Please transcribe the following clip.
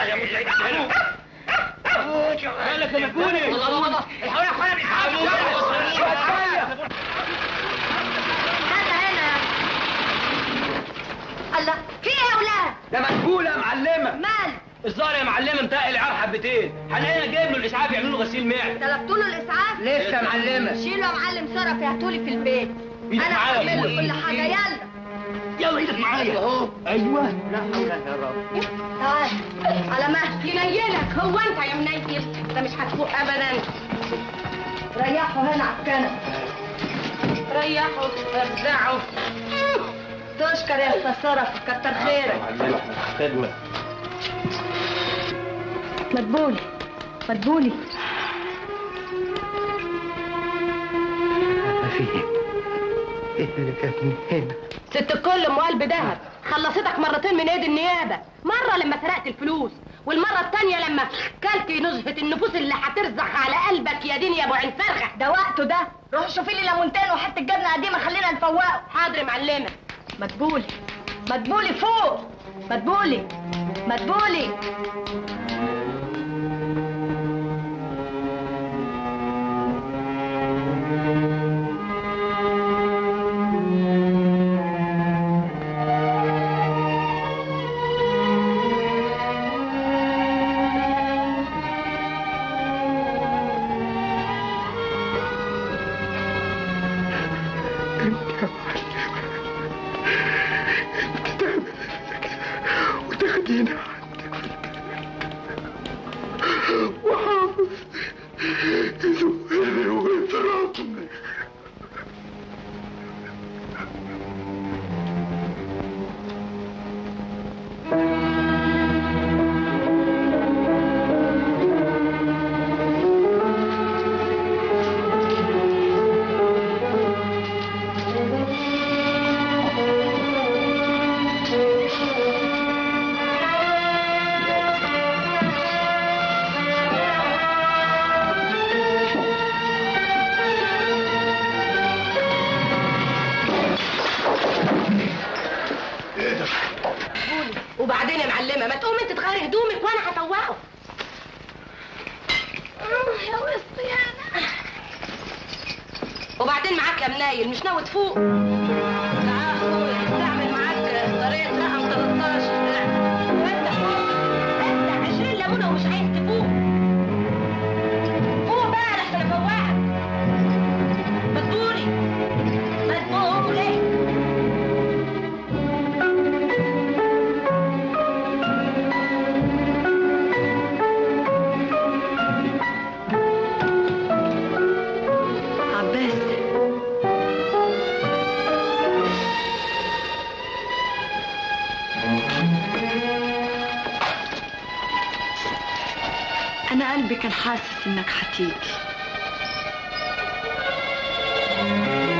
يا ابو سعيد مالك يا مجنوني الله الله الله الحقوا يا اخوانا بيتعبوا هذا هنا الله في ايه يا اولاد ده مقبولة يا معلمة مال الظاهر يا معلمة متقل العيار حبتين هنلاقينا جايب له الاسعاف يعملوا له غسيل معد طلبتوا له الاسعاف لسه يا معلمة شيلوا يا معلم صرف هاتولي في البيت إيدك انا معايا يا هعمل له أخوي. كل حاجه يلا يلا ايدك معايا اهو ايوه لا حول ولا قوة تعال على مهلك ينيلك هو انت يا منيل انت مش هتفوق ابدا ريحوا هنا على الكنبه ريحوا افزعوا تشكر يا استاذ صرف كتر خيرك معلمة خدمة مدبولي مدبولي ما فيه ايه اللي جابني هنا ست الكل ام قلب دهب خلصتك مرتين من ايد النيابه مره لما سرقت الفلوس والمره التانية لما كلت نزهه النفوس اللي هترزح على قلبك يا دين يا ابو عين فرخه ده وقته ده روح شوفي لي ليمونتين وحته جبنه قديمه خلينا نفوقه حاضر يا معلمه مدبولي مدبولي فوق مدبولي مدبولي وتاخديني عندك وحافظ ذوقني وإطراطني وبعدين يا معلمه ما تقوم انت تغير هدومك وانا هطوعه يا وسطي انا وبعدين معاك يا منايل مش ناوي تفوق تعال اخويا تعمل معاك طريقه رقم 13 فتح فتح 20 ليمونه ومش عايز تفوق فوق بقى لحسن افوقك مدبولي مدبولي عباس أنا قلبي كان حاسس إنك هتيجي